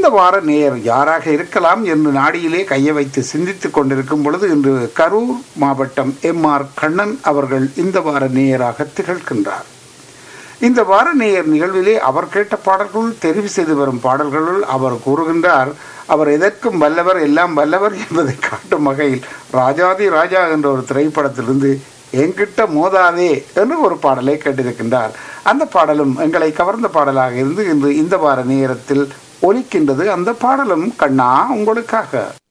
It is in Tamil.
இந்த வார நேயர் யாராக இருக்கலாம் என்று நாடியிலே கையை வைத்து சிந்தித்துக் கொண்டிருக்கும் பொழுது இன்று கரூர் மாவட்டம் எம் ஆர் கண்ணன் அவர்கள் இந்த வார நேயராக திகழ்கின்றார் இந்த வார நேயர் நிகழ்விலே அவர் கேட்ட பாடல்களுள் தெரிவு செய்து வரும் பாடல்களுள் அவர் கூறுகின்றார் அவர் எதற்கும் வல்லவர் எல்லாம் வல்லவர் என்பதை காட்டும் வகையில் ராஜாதி ராஜா என்ற ஒரு திரைப்படத்திலிருந்து என்கிட்ட மோதாதே என்று ஒரு பாடலை கேட்டிருக்கின்றார் அந்த பாடலும் எங்களை கவர்ந்த பாடலாக இருந்து இன்று இந்த வார நேரத்தில் ஒலிக்கின்றது அந்த பாடலும் கண்ணா உங்களுக்காக